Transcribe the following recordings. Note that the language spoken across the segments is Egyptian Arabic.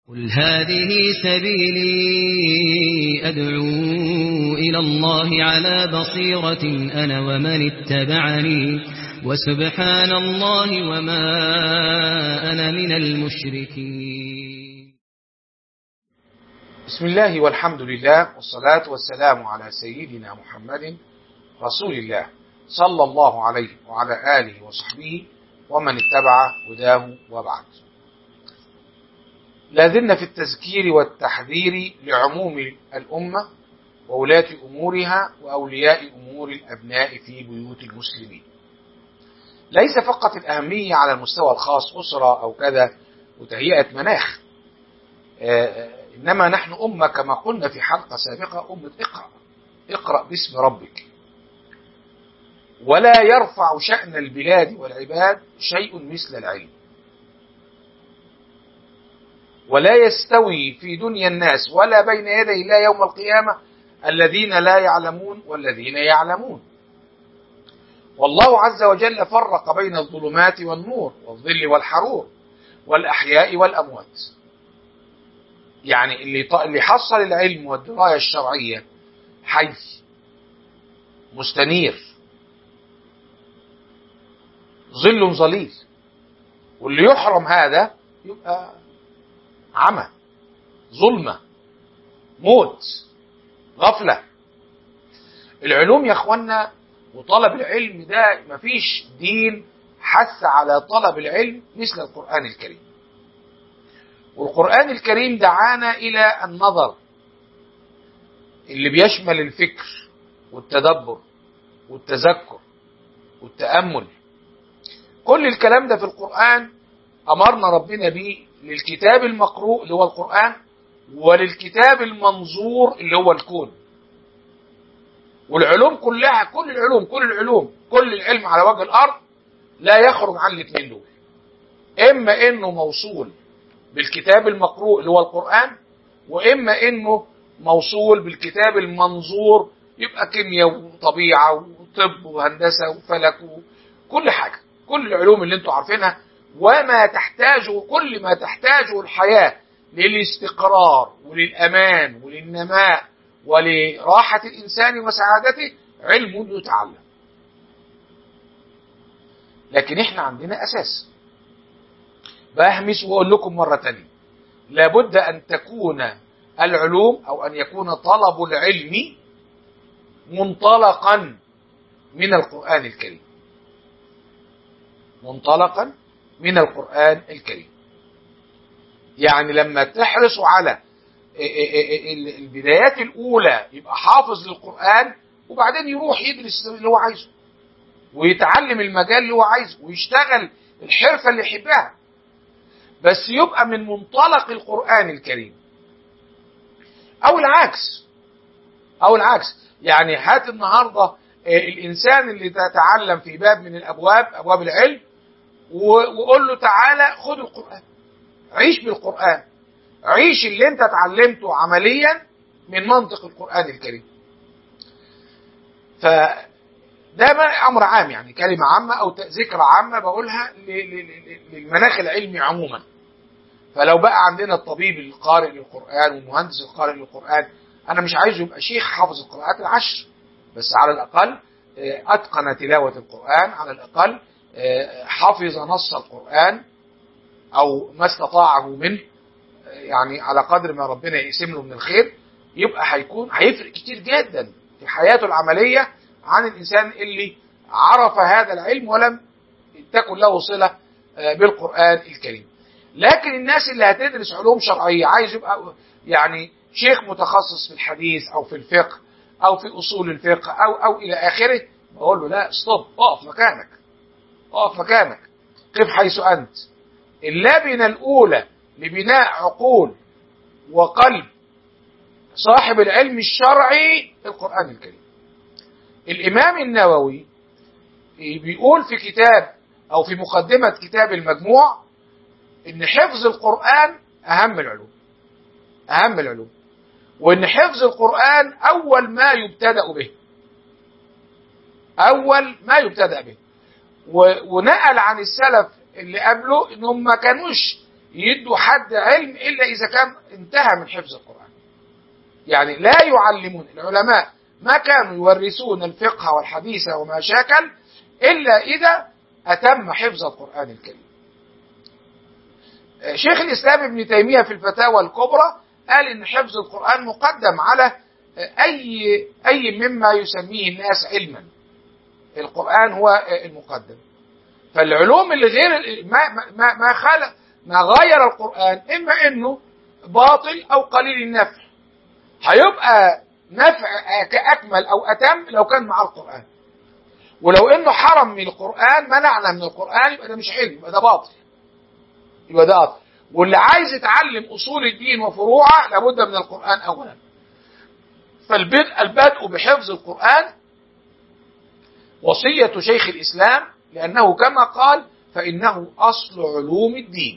قل هذه سبيلي أدعو إلى الله على بصيرة أنا ومن اتبعني وسبحان الله وما أنا من المشركين بسم الله والحمد لله والصلاة والسلام على سيدنا محمد رسول الله صلى الله عليه وعلى آله وصحبه ومن اتبع هداه وبعد لازلنا في التذكير والتحذير لعموم الأمة وولاة أمورها وأولياء أمور الأبناء في بيوت المسلمين ليس فقط الأهمية على المستوى الخاص أسرة أو كذا وتهيئة مناخ إنما نحن أمة كما قلنا في حلقة سابقة أمة اقرأ اقرأ باسم ربك ولا يرفع شأن البلاد والعباد شيء مثل العلم ولا يستوي في دنيا الناس ولا بين يدي الله يوم القيامة الذين لا يعلمون والذين يعلمون والله عز وجل فرق بين الظلمات والنور والظل والحرور والأحياء والأموات يعني اللي اللي حصل العلم والدراية الشرعية حي مستنير ظل ظليل واللي يحرم هذا يبقى عمى ظلمة موت غفلة العلوم يا اخوانا وطلب العلم ده مفيش دين حث على طلب العلم مثل القرآن الكريم والقرآن الكريم دعانا إلى النظر اللي بيشمل الفكر والتدبر والتذكر والتأمل كل الكلام ده في القرآن أمرنا ربنا بيه للكتاب المقروء اللي هو القرآن وللكتاب المنظور اللي هو الكون والعلوم كلها كل العلوم كل العلوم كل العلم على وجه الأرض لا يخرج عن الاثنين دول إما إنه موصول بالكتاب المقروء اللي هو القرآن وإما إنه موصول بالكتاب المنظور يبقى كيمياء وطبيعة وطب وهندسة وفلك وكل حاجة كل العلوم اللي انتوا عارفينها وما تحتاجه كل ما تحتاجه الحياة للاستقرار وللأمان وللنماء ولراحة الإنسان وسعادته علم يتعلم لكن احنا عندنا أساس بهمس وأقول لكم مرة تانية لابد أن تكون العلوم أو أن يكون طلب العلم منطلقا من القرآن الكريم منطلقا من القرآن الكريم يعني لما تحرصوا على البدايات الأولى يبقى حافظ للقرآن وبعدين يروح يدرس اللي هو عايزه ويتعلم المجال اللي هو عايزه ويشتغل الحرفة اللي يحبها بس يبقى من منطلق القرآن الكريم أو العكس أو العكس يعني هات النهاردة الإنسان اللي تتعلم في باب من الأبواب أبواب العلم وقول له تعالى خد القرآن عيش بالقرآن عيش اللي انت اتعلمته عمليا من منطق القرآن الكريم فده أمر عام يعني كلمة عامة أو ذكرى عامة بقولها للمناخ العلمي عموما فلو بقى عندنا الطبيب القارئ للقرآن والمهندس القارئ للقرآن أنا مش عايزه يبقى شيخ حافظ القراءات العشر بس على الأقل أتقن تلاوة القرآن على الأقل حفظ نص القرآن أو ما استطاعه منه يعني على قدر ما ربنا يقسم له من الخير يبقى هيكون هيفرق كتير جدا في حياته العملية عن الإنسان اللي عرف هذا العلم ولم تكن له صلة بالقرآن الكريم لكن الناس اللي هتدرس علوم شرعية عايز يبقى يعني شيخ متخصص في الحديث أو في الفقه أو في أصول الفقه أو أو إلى آخره بقول له لا ستوب اقف مكانك اقف مكانك قف حيث أنت اللبنة الأولى لبناء عقول وقلب صاحب العلم الشرعي القرآن الكريم الإمام النووي بيقول في كتاب أو في مقدمة كتاب المجموع إن حفظ القرآن أهم العلوم أهم العلوم وإن حفظ القرآن أول ما يبتدأ به أول ما يبتدأ به ونقل عن السلف اللي قبله إنهم ما كانوش يدوا حد علم إلا إذا كان انتهى من حفظ القرآن يعني لا يعلمون العلماء ما كانوا يورثون الفقه والحديث وما شاكل إلا إذا أتم حفظ القرآن الكريم شيخ الإسلام ابن تيمية في الفتاوى الكبرى قال إن حفظ القرآن مقدم على أي أي مما يسميه الناس علما القرآن هو المقدم فالعلوم اللي غير ما ما ما خلق ما غير القرآن إما إنه باطل أو قليل النفع هيبقى نفع كأكمل أو أتم لو كان مع القرآن ولو إنه حرم من القرآن منعنا من القرآن يبقى ده مش علم يبقى ده باطل يبقى ده باطل واللي عايز يتعلم أصول الدين وفروعه لابد من القرآن أولا فالبدء البدء بحفظ القرآن وصية شيخ الإسلام لأنه كما قال فإنه أصل علوم الدين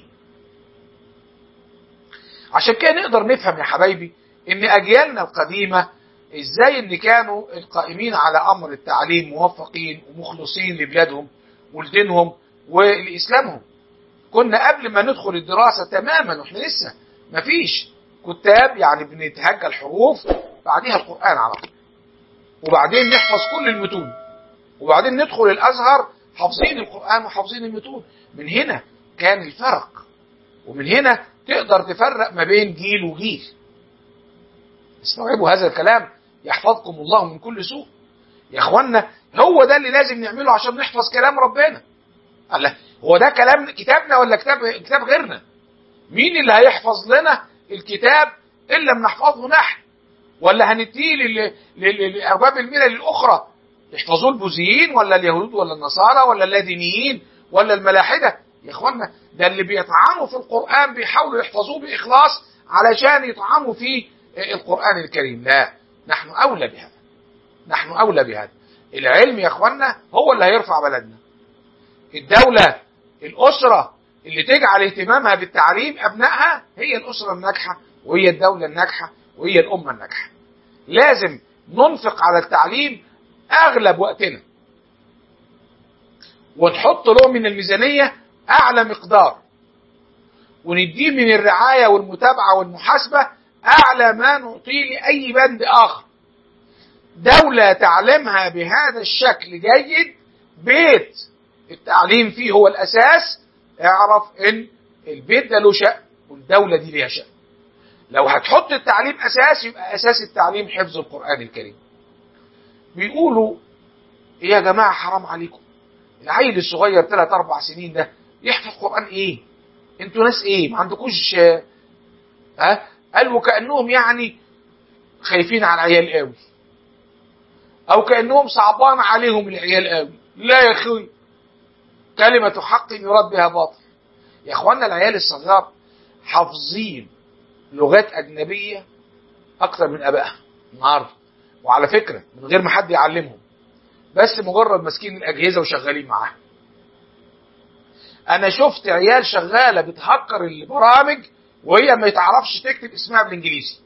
عشان كده نقدر نفهم يا حبايبي ان اجيالنا القديمة ازاي ان كانوا القائمين على امر التعليم موفقين ومخلصين لبلادهم ولدينهم ولاسلامهم كنا قبل ما ندخل الدراسة تماما واحنا لسه مفيش كتاب يعني بنتهجى الحروف بعديها القرآن على طول وبعدين نحفظ كل المتون وبعدين ندخل الازهر حافظين القرآن وحافظين المتون من هنا كان الفرق ومن هنا تقدر تفرق ما بين جيل وجيل استوعبوا هذا الكلام يحفظكم الله من كل سوء يا اخوانا هو ده اللي لازم نعمله عشان نحفظ كلام ربنا الله هو ده كلام كتابنا ولا كتاب كتاب غيرنا مين اللي هيحفظ لنا الكتاب الا لما نحفظه نحن ولا هنديه لارباب الملل الاخرى يحفظوه البوذيين ولا اليهود ولا النصارى ولا اللادينيين ولا الملاحده يا اخوانا ده اللي بيطعنوا في القرآن بيحاولوا يحفظوه بإخلاص علشان يطعنوا في القرآن الكريم لا نحن أولى بهذا نحن أولى بهذا العلم يا اخوانا هو اللي هيرفع بلدنا الدولة الأسرة اللي تجعل اهتمامها بالتعليم أبنائها هي الأسرة الناجحة وهي الدولة الناجحة وهي الأمة الناجحة لازم ننفق على التعليم أغلب وقتنا ونحط له من الميزانية أعلى مقدار ونديه من الرعاية والمتابعة والمحاسبة أعلى ما نعطيه لأي بند آخر دولة تعلمها بهذا الشكل جيد بيت التعليم فيه هو الأساس اعرف إن البيت ده له شأن والدولة دي ليها شأن لو هتحط التعليم أساس يبقى أساس التعليم حفظ القرآن الكريم بيقولوا إيه يا جماعة حرام عليكم العيل الصغير ثلاث أربع سنين ده يحفظ قرآن إيه انتوا ناس إيه ما عندكوش ها أه؟ قال وكأنهم يعني خايفين على العيال قوي أو كأنهم صعبان عليهم العيال قوي لا يا أخوي كلمة حق يراد بها باطل يا اخوانا العيال الصغار حافظين لغات أجنبية أكتر من أبائها النهارده وعلى فكرة من غير ما حد يعلمهم بس مجرد ماسكين الأجهزة وشغالين معاها أنا شفت عيال شغالة بتهكر البرامج وهي ما تعرفش تكتب اسمها بالإنجليزي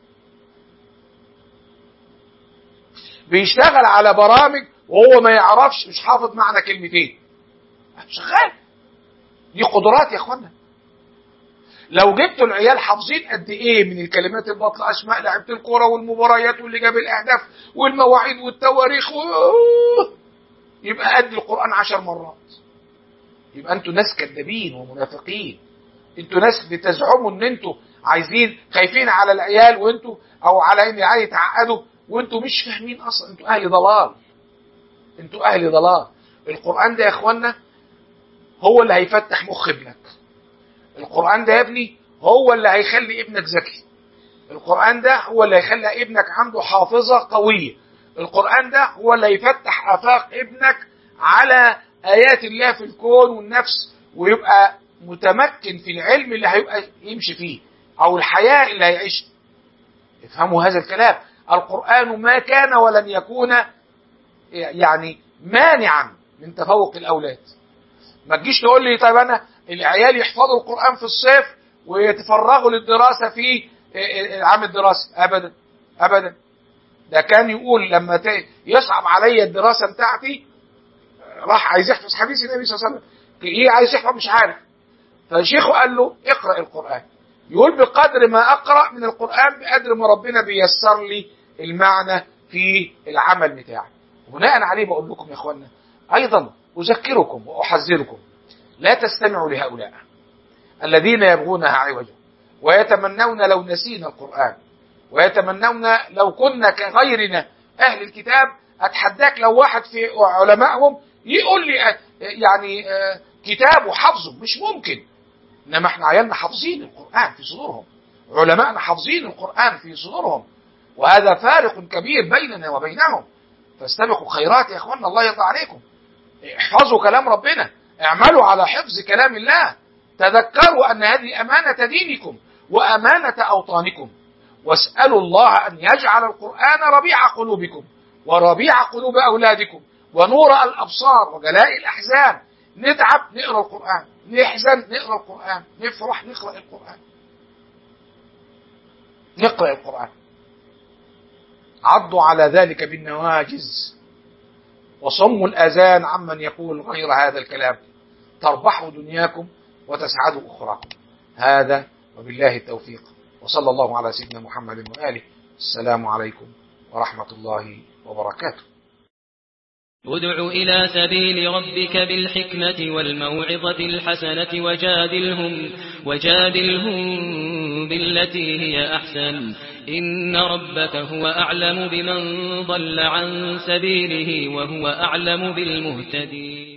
بيشتغل على برامج وهو ما يعرفش مش حافظ معنى كلمتين شغال دي قدرات يا اخوانا لو جبتوا العيال حافظين قد ايه من الكلمات الباطله اسماء لعيبه الكوره والمباريات واللي جاب الاهداف والمواعيد والتواريخ و... يبقى قد القران عشر مرات يبقى انتوا ناس كذابين ومنافقين انتوا ناس بتزعموا ان انتوا عايزين خايفين على العيال وانتوا او على ان العيال يتعقدوا وانتوا مش فاهمين اصلا انتوا اهل ضلال انتوا اهل ضلال القران ده يا اخوانا هو اللي هيفتح مخ ابنك القرآن ده يا ابني هو اللي هيخلي ابنك ذكي القرآن ده هو اللي هيخلي ابنك عنده حافظة قوية القرآن ده هو اللي هيفتح آفاق ابنك على آيات الله في الكون والنفس ويبقى متمكن في العلم اللي هيبقى يمشي فيه أو الحياة اللي هيعيش افهموا هذا الكلام القرآن ما كان ولن يكون يعني مانعا من تفوق الأولاد ما تجيش تقول لي طيب انا العيال يحفظوا القران في الصيف ويتفرغوا للدراسه في العام الدراسي ابدا ابدا ده كان يقول لما يصعب عليا الدراسه بتاعتي راح عايز يحفظ حديث النبي صلى الله عليه وسلم ايه عايز يحفظ مش عارف فالشيخ قال له اقرأ القرآن يقول بقدر ما أقرأ من القرآن بقدر ما ربنا بيسر لي المعنى في العمل بتاعي وبناء عليه بقول لكم يا اخوانا ايضا اذكركم واحذركم لا تستمعوا لهؤلاء الذين يبغونها عوجا ويتمنون لو نسينا القرآن ويتمنون لو كنا كغيرنا أهل الكتاب أتحداك لو واحد في علمائهم يقول لي آه، يعني آه، كتاب وحفظه مش ممكن إنما احنا عيالنا حافظين القرآن في صدورهم علمائنا حافظين القرآن في صدورهم وهذا فارق كبير بيننا وبينهم فاستبقوا خيرات يا اخوانا الله يرضى عليكم احفظوا كلام ربنا اعملوا على حفظ كلام الله تذكروا ان هذه امانه دينكم وامانه اوطانكم واسالوا الله ان يجعل القران ربيع قلوبكم وربيع قلوب اولادكم ونور الابصار وجلاء الاحزان نتعب نقرا القران نحزن نقرا القران نفرح نقرا القران نقرا القران عضوا على ذلك بالنواجز وصموا الأذان عمن يقول غير هذا الكلام تربحوا دنياكم وتسعدوا أخراكم هذا وبالله التوفيق وصلى الله على سيدنا محمد وآله السلام عليكم ورحمة الله وبركاته ادع إلى سبيل ربك بالحكمة والموعظة الحسنة وجادلهم, وجادلهم بالتي هي أحسن إن ربك هو أعلم بمن ضل عن سبيله وهو أعلم بالمهتدين